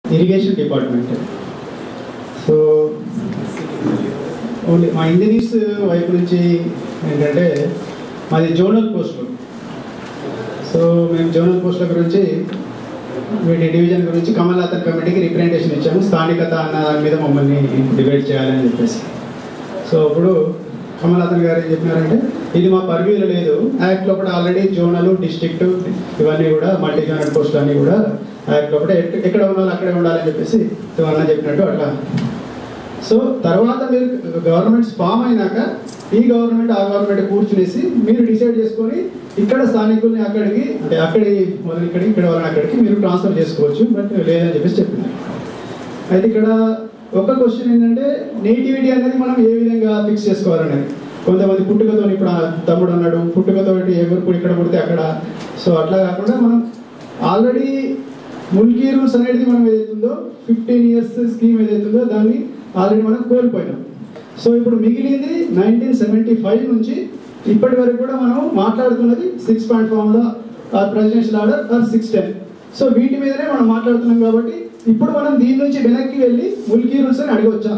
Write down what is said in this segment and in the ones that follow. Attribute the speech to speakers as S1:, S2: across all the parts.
S1: irrigation department so only మా engineers వైపు నుంచి ఏంటంటే మాది జోనల్ పోస్టులు సో మేము జోనల్ పోస్టుల గురించి వీటి డివిజన్ గురించి కమలాతన్ కమిటీకి రిప్రజెంటేషన్ ఇచ్చాము స్థానికత అన్న దాని మీద మమ్మల్ని డిబేట్ చేయాలని చెప్పేసి సో అప్పుడు కమలాతన్ గారు ఏం చెప్పినారంటే ఇది మా పర్వ్యూలో లేదు యాక్ట్ లోపల ఆల్రెడీ జోనల్ డిస్ట్రిక్ట్ ఇవన్నీ కూడా మల్టీ జోనల్ పోస్టులు అన్నీ కూడా యాక్ట్ లోపల ఎక్- ఎక్కడ ఉండాలి అక్కడే ఉండాలని చెప్పేసి అన్న చెప్పినట్టు అట్లా సో తర్వాత మీరు గవర్నమెంట్స్ ఫామ్ అయినాక ఈ గవర్నమెంట్ ఆ గవర్నమెంట్ కూర్చునేసి మీరు డిసైడ్ చేసుకొని ఇక్కడ స్థానికుల్ని అక్కడికి అంటే అక్కడి మొదలు ఇక్కడికి ఇక్కడ వాళ్ళని అక్కడికి మీరు ట్రాన్స్ఫర్ చేసుకోవచ్చు బట్ లేదని చెప్పేసి చెప్పింది అయితే ఇక్కడ ఒక క్వశ్చన్ ఏంటంటే నేటివిటీ అనేది మనం ఏ విధంగా ఫిక్స్ చేసుకోవాలనేది కొంతమంది పుట్టుకతో ఇప్పుడు ఆ తమ్ముడు అన్నాడు పుట్టుకతో ఎవరు కూడా ఇక్కడ పుడితే అక్కడ సో అట్లా కాకుండా మనం ఆల్రెడీ ముల్కీ రూల్స్ అనేది మనం ఏదైతుందో ఫిఫ్టీన్ ఇయర్స్ స్కీమ్ ఏదైతుందో దాన్ని ఆల్రెడీ మనం కోల్పోయినాం సో ఇప్పుడు మిగిలింది నైన్టీన్ సెవెంటీ ఫైవ్ నుంచి ఇప్పటి వరకు కూడా మనం మాట్లాడుతున్నది six point formula or presidential order or six ten so వీటి మీదనే మనం మాట్లాడుతున్నాం కాబట్టి ఇప్పుడు మనం దీని నుంచి వెనక్కి వెళ్ళి ముల్కీ రూల్స్ అని అడగవచ్చా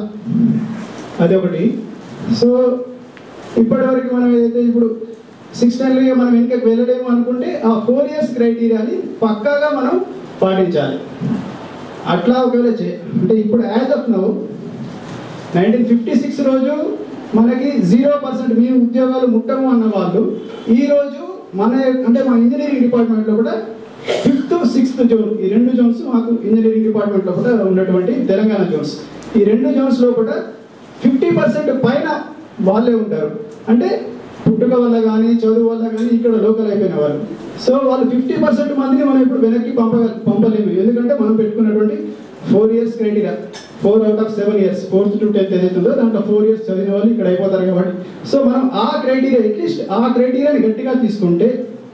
S1: అది ఒకటి సో ఇప్పటి వరకు మనం ఏదైతే ఇప్పుడు సిక్స్ టెన్గా మనం వెనకకి వెళ్ళలేము అనుకుంటే ఆ ఫోర్ ఇయర్స్ క్రైటీరియాని పక్కాగా మనం పాటించాలి అట్లా ఒకవేళ చే అంటే ఇప్పుడు as of now nineteen fifty six రోజు మనకి జీరో పర్సెంట్ మీ ఉద్యోగాలు ముట్టము అన్న వాళ్ళు ఈ రోజు మన అంటే మా ఇంజనీరింగ్ డిపార్ట్మెంట్లో కూడా ఫిఫ్త్ సిక్స్త్ జోన్ ఈ రెండు జోన్స్ మాకు ఇంజనీరింగ్ డిపార్ట్మెంట్లో కూడా ఉన్నటువంటి తెలంగాణ జోన్స్ ఈ రెండు జోన్స్ లోపల ఫిఫ్టీ పర్సెంట్ పైన వాళ్ళే ఉంటారు అంటే పుట్టుక వల్ల కానీ చదువు వల్ల కానీ ఇక్కడ లోకల్ అయిపోయిన వాళ్ళు సో వాళ్ళు ఫిఫ్టీ పర్సెంట్ మందిని మనం ఇప్పుడు వెనక్కి పంప పంపలేము ఎందుకంటే మనం పెట్టుకున్నటువంటి four years criteria four out of seven years fourth to tenth ఏదైతుందో దాంట్లో ఫోర్ ఇయర్స్ చదివిన వాళ్ళు ఇక్కడ అయిపోతారు కాబట్టి సో మనం ఆ క్రైటీరియా అట్లీస్ట్ ఆ క్రైటీరియాని గట్టిగా తీసుకుంటే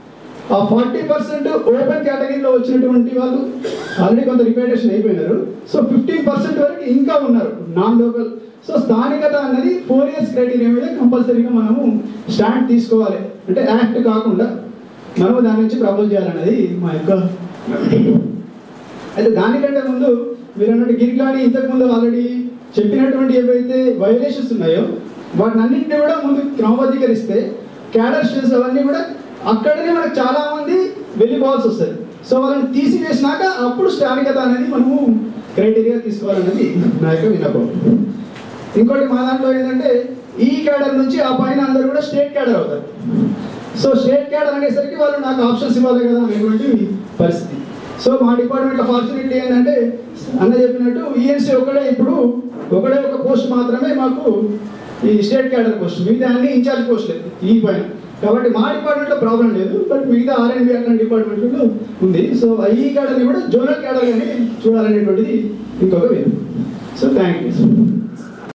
S1: ఆ ఫార్టీ పర్సెంట్ ఓపెన్ కేటగిరీలో వచ్చినటువంటి వాళ్ళు ఆల్రెడీ కొంత రిపేటేషన్ అయిపోయినారు సో ఫిఫ్టీన్ పర్సెంట్ వరకు ఇంకా ఉన్నారు నాన్ లోకల్ సో స్థానికత అన్నది ఫోర్ ఇయర్స్ క్రైటీరియా మీద కంపల్సరీగా మనము స్టాండ్ తీసుకోవాలి అంటే యాక్ట్ కాకుండా మనము దాని నుంచి ప్రపోజ్ చేయాలన్నది మా యొక్క అయితే దానికంటే ముందు మీరు అన్నట్టు గిరికాని ఇంతకు ముందు ఆల్రెడీ చెప్పినటువంటి ఏవైతే వైలేషన్స్ ఉన్నాయో వాటిని అన్నింటినీ కూడా ముందు క్రమబద్ధీకరిస్తే క్యాడర్ స్టేజ్ అవన్నీ కూడా అక్కడనే మనకు చాలా మంది వెళ్ళిపోవాల్సి వస్తుంది సో వాళ్ళని తీసివేసినాక అప్పుడు స్థానికత అనేది మనము క్రైటీరియా తీసుకోవాలనేది నా యొక్క విన్నపం ఇంకోటి మా దాంట్లో ఏంటంటే ఈ క్యాడర్ నుంచి ఆ పైన అందరూ కూడా స్టేట్ క్యాడర్ అవుతారు సో స్టేట్ క్యాడర్ అనేసరికి వాళ్ళు నాకు ఆప్షన్స్ ఇవ్వాలి కదా అనేటువంటి పరిస్థితి సో మా డిపార్ట్మెంట్లో ఫార్చునేట్లీ ఏంటంటే అన్న చెప్పినట్టు ఈఎన్సీ ఒకడే ఇప్పుడు ఒకడే ఒక పోస్ట్ మాత్రమే మాకు ఈ స్టేట్ క్యాడర్ పోస్ట్ మిగతా అన్ని ఇన్ఛార్జ్ పోస్టులే ఈ పైన కాబట్టి మా డిపార్ట్మెంట్లో ప్రాబ్లం లేదు బట్ మిగతా ఆర్ఎండ్బి అట్లాంటి డిపార్ట్మెంట్లో ఉంది సో ఈ క్యాడర్ని కూడా జోనల్ క్యాడర్ కానీ చూడాలనేటువంటిది ఇంకొక వేరు సో థ్యాంక్ యూ